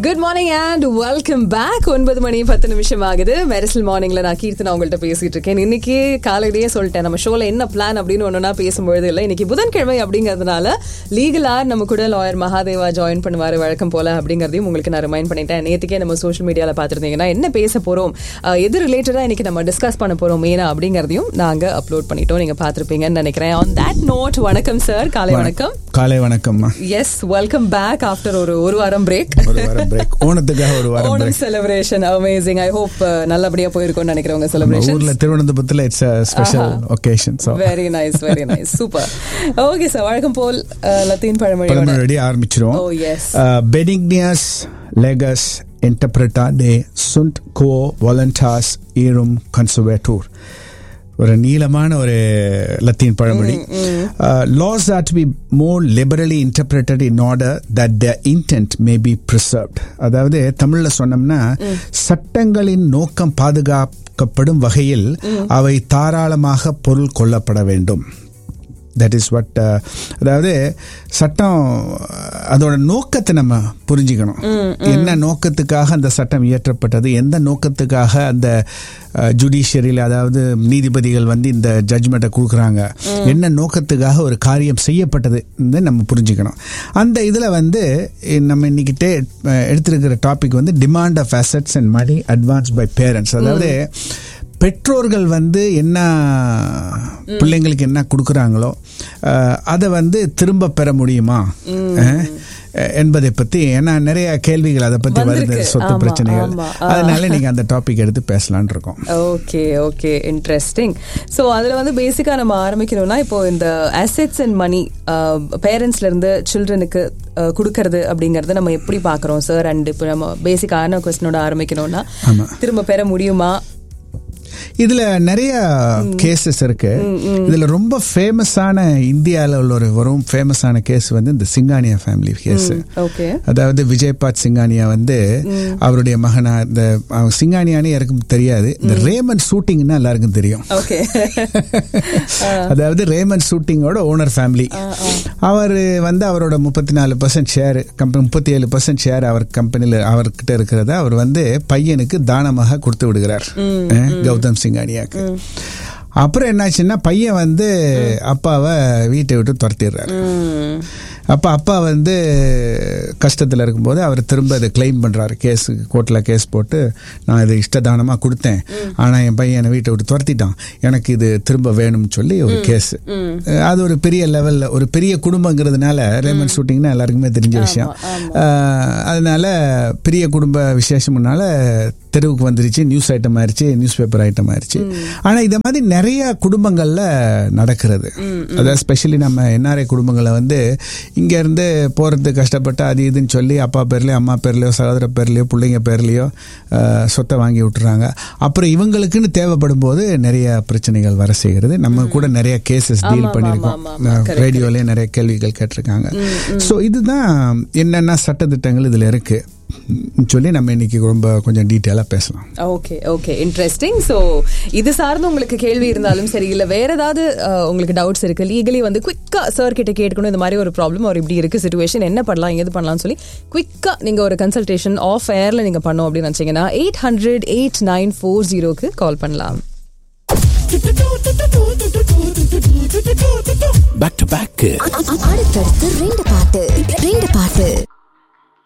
Good morning and welcome back ஒன்பது மணி பத்து நிமிஷம் ஆகுது மெரிசல் மார்னிங்ல நான் கீர்த்தனா உங்கள்கிட்ட பேசிட்டு இருக்கேன் இன்னைக்கு காலையிலேயே சொல்லிட்டேன் நம்ம ஷோல என்ன பிளான் அப்படின்னு ஒண்ணுனா பேசும்பொழுது இல்லை இன்னைக்கு புதன்கிழமை அப்படிங்கிறதுனால லீகலா நம்ம கூட லாயர் மகாதேவா ஜாயின் பண்ணுவாரு வழக்கம் போல அப்படிங்கறதையும் உங்களுக்கு நான் ரிமைண்ட் பண்ணிட்டேன் நேற்றுக்கே நம்ம சோஷியல் மீடியால பார்த்துருந்தீங்கன்னா என்ன பேச போறோம் அஹ், எது ரிலேட்டடா இன்னைக்கு நம்ம டிஸ்கஸ் பண்ண போறோம் மெயினா அப்படிங்கறதையும் நாங்க அப்லோட் பண்ணிட்டோம் நீங்க பார்த்திருப்பீங்கன்னு நினைக்கிறேன் ஆன் தட் நோட் வணக்கம் சார் காலை வணக்கம் காலை வணக்கம்மா எஸ் வெல்கம் பேக் ஆஃப்டர் ஒரு ஒரு வாரம் பிரேக் ஒரு வாரம் பிரேக் ஓணத்துக்காக ஒரு வாரம் Onam break celebration amazing I hope நல்லபடியா போயிருக்கும்னு நினைக்கிறேன் உங்க நம்ம செலிப்ரேஷன் ஊர்ல திருவனந்தபுரத்துல it's special occasion so very nice very nice super okay sir வழக்கம் போல் அஹ், லத்தீன் பழமொழியோட பழமொழி ஆரம்பிச்சிருவோம் Oh, yes. பெனிக்னியஸ் லெகஸ் இன்டர்பிரட்டா டே சுண்ட் கோ வாலண்டாஸ் ஈரும் கன்சர்வேட்டூர் ஒரு நீளமான ஒரு லத்தீன் பழமொழி laws are to be more liberally interpreted in order that the intent may be preserved அதாவது தமிழ்ல சொன்னோம்னா சட்டங்களின் நோக்கம் பாதுகாக்கப்படும் வகையில் அவை தாராளமாக பொருள் கொள்ளப்பட வேண்டும் தட் இஸ் வாட் அதாவது சட்டம் அதோட நோக்கத்தை நம்ம புரிஞ்சுக்கணும் என்ன நோக்கத்துக்காக அந்த சட்டம் இயற்றப்பட்டது எந்த நோக்கத்துக்காக அந்த ஜுடிஷியரியில் அதாவது நீதிபதிகள் வந்து இந்த ஜட்ஜ்மெண்ட்டை கொடுக்குறாங்க என்ன நோக்கத்துக்காக ஒரு காரியம் செய்யப்பட்டது நம்ம புரிஞ்சுக்கணும் அந்த இதில் வந்து நம்ம இன்னைக்கு டே எடுத்திருக்கிற டாபிக் வந்து demand of assets and money advance by parents அதாவது பெற்றோர்கள் வந்து என்ன பிள்ளைங்களுக்கு என்ன கொடுக்குறாங்களோ அதை வந்து திரும்ப பெற முடியுமா அஹ், என்பதை பத்தி ஏன்னா நிறைய கேள்விகள் அதை பத்தி வருது வந்திருக்கு. சொத்து ஆமா, பிரச்சனைகள் ஆமா. அதனால நீங்க அந்த டாபிக் எடுத்து பேசலாம்னு இருக்கோம் ஓகே ஓகே இன்ட்ரெஸ்டிங் ஸோ அதில் வந்து பேசிக்காக நம்ம ஆரம்பிக்கணும்னா இப்போ இந்த அசெட்ஸ் அண்ட் மணி பேரண்ட்ஸ்ல இருந்து சில்ட்ரனுக்கு கொடுக்கறது அப்படிங்கறத நம்ம எப்படி பார்க்குறோம் சார் அண்ட் இப்போ நம்ம பேசிக்கான கொஸ்டினோட ஆரம்பிக்கணும்னா ஆமா. திரும்ப பெற முடியுமா இதுல நிறைய கேசஸ் இருக்கு இதுல ரொம்ப ஃபேமஸான இந்தியாவில் உள்ள ஒரு வரும் ஃபேமஸான கேஸ் வந்து இந்த சிங்கானியா ஃபேமிலி கேஸ் ஓகே அதாவது விஜயபாத் சிங்கானியா வந்து அவருடைய மகனா இந்த அவங்க சிங்கானியானே யாருக்கும் தெரியாது இந்த ரேமன் ஷூட்டிங்னா எல்லாருக்கும் தெரியும் ஓகே அதாவது ரேமன் ஷூட்டிங்கோட ஓனர் ஃபேமிலி அவர் வந்து அவரோட முப்பத்தி நாலு பர்சன்ட் ஷேர் கம்பெனி முப்பத்தி ஏழு பர்சன்ட் ஷேர் அவர் கம்பெனியில் அவர்கிட்ட இருக்கிறத அவர் வந்து பையனுக்கு தானமாக கொடுத்து விடுகிறார் அஹ், கௌதம் சிங்கானியாக்கு அப்புறம் என்னாச்சுன்னா பையன் வந்து அப்பாவை வீட்டை விட்டு துரத்திடுறாரு அப்போ அப்பா வந்து கஷ்டத்தில் இருக்கும்போது அவர் திரும்ப அதை கிளைம் பண்ணுறாரு கேஸ் கோர்ட்டில் கேஸ் போட்டு நான் இது இஷ்டதானமாக கொடுத்தேன் ஆனால் என் பையன் என்னை வீட்டை விட்டு துரத்திட்டான் எனக்கு இது திரும்ப வேணும்னு சொல்லி ஒரு கேஸ் அது ஒரு பெரிய லெவலில் ஒரு பெரிய குடும்பங்கிறதுனால ரேமன் ஷூட்டிங்னா எல்லாருக்குமே தெரிஞ்ச விஷயம் அஹ், அதனால பெரிய குடும்ப விசேஷம்னால தெருவுக்கு வந்துருச்சு நியூஸ் ஐட்டம் ஆயிருச்சு நியூஸ் பேப்பர் ஐட்டம் ஆயிருச்சு ஆனா இந்த மாதிரி நிறைய குடும்பங்கள்ல நடக்கிறது அதாவது ஸ்பெஷலி நம்ம என்ஆர்ஐ குடும்பங்களை வந்து இங்க இருந்து போறது கஷ்டப்பட்டு அது இதுன்னு சொல்லி அப்பா பேர்லயோ அம்மா பேர்லயோ சகோதர பேர்லயோ பிள்ளைங்க பேர்லயோ அஹ், சொத்தை வாங்கி விட்டுறாங்க அப்புறம் இவங்களுக்குன்னு தேவைப்படும் போது நிறைய பிரச்சனைகள் வர செய்கிறது நம்ம கூட நிறைய கேசஸ் டீல் ஆமா, பண்ணியிருக்கோம் ஆமா, ஆமா, correct, ரேடியோலயே நிறைய கேள்விகள் கேட்டிருக்காங்க ஸோ இதுதான் என்னென்ன சட்டத்திட்டங்கள் இதுல இருக்கு ம், சொல்லி நம்ம இன்னைக்கு ரொம்ப கொஞ்சம் டீட்டெயிலாக பேசலாம் ஓகே ஓகே இன்ட்ரெஸ்டிங் ஸோ இது சார்ந்து உங்களுக்கு கேள்வி இருந்தாலும் சரி இல்லை வேற ஏதாவது அஹ், உங்களுக்கு டவுட்ஸ் இருக்கு லீகலி வந்து குவிக்கா சார் கிட்ட கேட்கணும் இந்த மாதிரி ஒரு ப்ராப்ளம் ஒரு இப்படி இருக்கு சுச்சுவேஷன் என்ன பண்ணலாம் எது பண்ணலாம்னு சொல்லி குவிக்கா நீங்க ஒரு கன்சல்டேஷன் ஆஃப் ஏர்ல நீங்க பண்ணோம் அப்படின்னு நினைச்சீங்கன்னா eight hundred eight nine four ஜீரோக்கு கால் பண்ணலாம் பேக் டு பேக் அடுத்தடுத்து ரெண்டு பாட்டு ரெண்டு பாட்டு